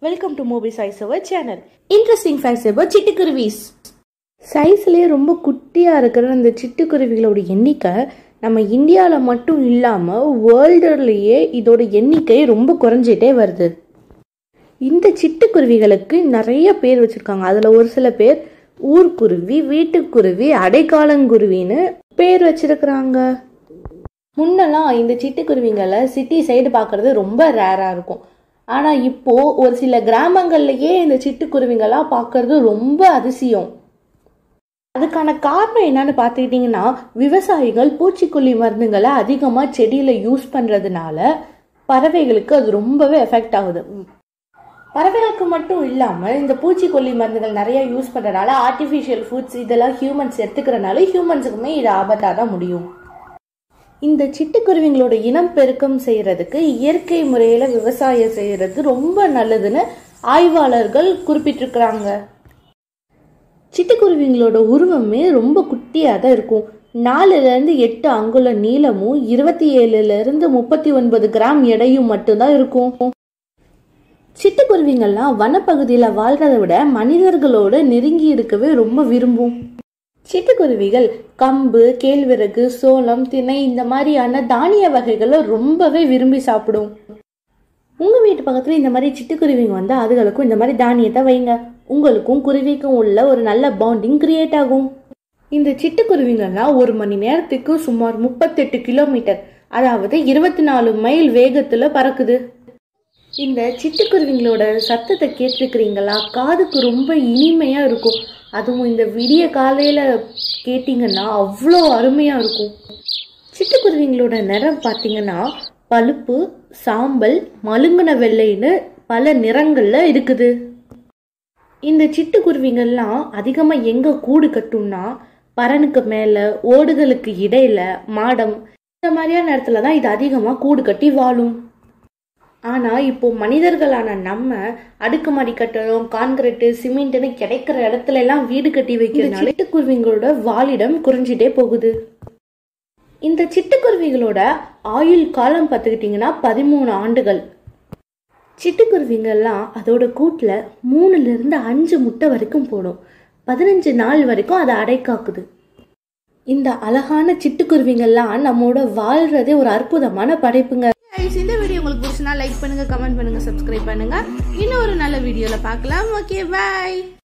welcome to movie size our channel interesting facts about சிட்டுக்குருவிஸ் சைஸ்லேயே ரொம்ப குட்டியாக இருக்கிற அந்த சிட்டுக்குருவிகளோட எண்ணிக்கை நம்ம இந்தியாவில் மட்டும் இல்லாமல் வேர்ல்டுலேயே இதோட எண்ணிக்கை ரொம்ப குறைஞ்சிட்டே வருது இந்த சிட்டுக்குருவிகளுக்கு நிறைய பேர் வச்சுருக்காங்க அதில் ஒரு சில பேர் ஊர்க்குருவி வீட்டுக்குருவி அடைக்காலங்குருவின்னு பேர் வச்சிருக்கிறாங்க முன்னெல்லாம் இந்த சிட்டுக்குருவிங்களை சிட்டி சைடு பார்க்கறது ரொம்ப ரேராக இருக்கும் ஆனால் இப்போ ஒரு சில கிராமங்கள்லயே இந்த சிட்டுக்குருவிங்களாம் பார்க்கறது ரொம்ப அதிசயம் அதுக்கான காரணம் என்னன்னு பார்த்துக்கிட்டிங்கன்னா விவசாயிகள் பூச்சிக்கொல்லி மருந்துகளை அதிகமாக செடியில் யூஸ் பண்ணுறதுனால பறவைகளுக்கு அது ரொம்பவே எஃபெக்ட் ஆகுது பறவைகளுக்கு மட்டும் இல்லாமல் இந்த பூச்சிக்கொல்லி மருந்துகள் நிறைய யூஸ் பண்ணுறதுனால ஆர்டிஃபிஷியல் ஃபுட்ஸ் இதெல்லாம் ஹியூமன்ஸ் எடுத்துக்கிறனால ஹியூமன்ஸுக்குமே இது ஆபத்தாக தான் முடியும் இந்த சிட்டுக்குருவிங்களோட இனம் பெருக்கம் செய்யறதுக்கு இயற்கை முறையில் விவசாயம் செய்யறது ரொம்ப நல்லதுன்னு ஆய்வாளர்கள் குறிப்பிட்டிருக்கிறாங்க சிட்டுக்குருவிங்களோட உருவமே ரொம்ப குட்டியாக தான் இருக்கும் நாலுலேருந்து எட்டு அங்குல நீளமும் இருபத்தி ஏழுலேருந்து முப்பத்தி ஒன்பது கிராம் எடையும் மட்டும்தான் இருக்கும் சிட்டுக்குருவிங்கள்லாம் வனப்பகுதியில் வாழ்றதை விட மனிதர்களோட நெருங்கி இருக்கவே ரொம்ப விரும்பும் சிட்டுக்குருவிகள் கம்பு கேழ்வரகு சோளம் திணை இந்த மாதிரியான தானிய வகைகளை ரொம்பவே விரும்பி சாப்பிடும் உங்க வீட்டு பக்கத்துல இந்த மாதிரி சிட்டுக்குருவிங்க வந்தா அதுகளுக்கும் இந்த மாதிரி தானியத்தை வைங்க உங்களுக்கும் குருவிக்கும் உள்ள ஒரு நல்ல பாண்டிங் கிரியேட் ஆகும் இந்த சிட்டுக்குருவிங்கள்லாம் ஒரு மணி நேரத்துக்கு சுமார் முப்பத்தெட்டு கிலோமீட்டர் அதாவது இருபத்தி நாலு மைல் வேகத்துல பறக்குது இந்த சிட்டுக்குருவிங்களோட சத்தத்தை கேட்டிருக்கிறீங்களா காதுக்கு ரொம்ப இனிமையா இருக்கும் அதுவும் இந்த விடிய காலையில கேட்டிங்கன்னா அவ்வளோ அருமையா இருக்கும் சிட்டுக்குருவிங்களோட நிறம் பார்த்தீங்கன்னா பழுப்பு சாம்பல் மழுங்கின வெள்ளைன்னு பல நிறங்கள்ல இருக்குது இந்த சிட்டுக்குருவிங்கள்லாம் அதிகமாக எங்கே கூடு கட்டும்னா பறனுக்கு மேலே ஓடுகளுக்கு இடையில மாடம் இந்த மாதிரியான இடத்துல தான் இது அதிகமாக கூடு கட்டி வாழும் ஆனால் இப்போ மனிதர்களான நம்ம அடுக்குமாடி கட்டடம் கான்கிரீட்டு சிமெண்ட்னு கிடைக்கிற இடத்துல எல்லாம் வீடு கட்டி வைக்கிறதுனால சிட்டுக்குருவிங்களோட வாழிடம் குறைஞ்சிட்டே போகுது இந்த சிட்டுக்குருவிகளோட ஆயுள் காலம் பார்த்துக்கிட்டிங்கன்னா பதிமூணு ஆண்டுகள் சிட்டுக்குருவிங்கெல்லாம் அதோட கூட்டில் மூணுலேருந்து அஞ்சு முட்டை வரைக்கும் போடும் பதினஞ்சு நாள் வரைக்கும் அதை அடைக்காக்குது இந்த அழகான சிட்டுக்குருவிங்கெல்லாம் நம்மோட வாழ்றதே ஒரு அற்புதமான படைப்புங்க இந்த வீடியோ உங்களுக்கு பிடிச்சினா லைக் பண்ணுங்க கமெண்ட் பண்ணுங்க சப்ஸ்கிரைப் பண்ணுங்க இன்னும் ஒரு நல்ல வீடியோல பார்க்கலாம் ஓகே பாய்